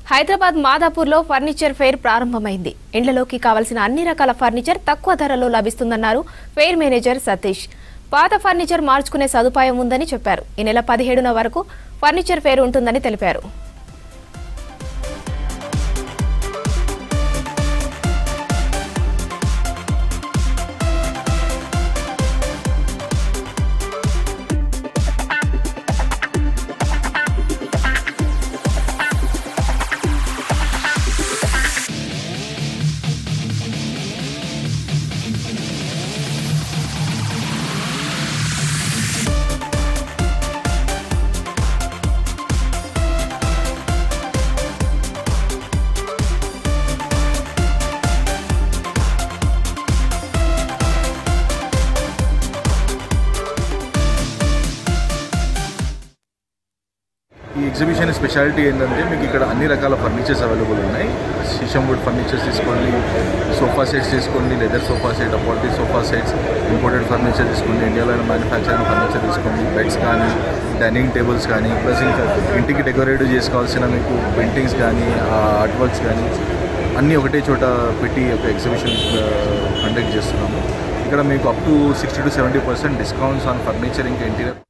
Hyderabad మాదాపూర్లో furniture fair ప్రారంభమైంది ఇండ్లలోకి కావలసిన అన్ని రకాల ఫర్నిచర్ తక్కువ ధరలో లభిస్తుందన్నారు ఫెయిర్ మేనేజర్ సతీష్ పాత ఫర్నిచర్ మార్చుకునే సదుపాయం ఉందని చెప్పారు ఈ నెల పదిహేడున వరకు ఫర్నిచర్ ఫెయిర్ ఉంటుందని తెలిపారు ఈ ఎగ్జిబిషన్ స్పెషాలిటీ ఏంటంటే మీకు ఇక్కడ అన్ని రకాల ఫర్నిచర్స్ అవైలబుల్ ఉన్నాయి శిషం వుడ్ ఫర్నిచర్స్ తీసుకోండి సోఫా సెట్స్ తీసుకోండి లెదర్ సోఫా సెట్ అపార్టీ సోఫా సెట్స్ ఇంపోర్టెడ్ ఫర్నిచర్ తీసుకోండి ఇండియాలో మ్యానుఫ్యాక్చర్ అయిన ఫర్నిచర్ తీసుకోండి బెడ్స్ కానీ డైనింగ్ టేబుల్స్ కానీ ప్లస్ ఇంకా ఇంటికి డెకరేట్ చేసుకోవాల్సిన మీకు పెయింటింగ్స్ కానీ ఆర్ట్ వర్క్స్ కానీ అన్నీ ఒకటే చోట పెట్టి ఒక ఎగ్జిబిషన్ కండక్ట్ చేస్తున్నాము ఇక్కడ మీకు up to sixty to seventy percent discounts on furniture ఇంకా ఇంటీరియర్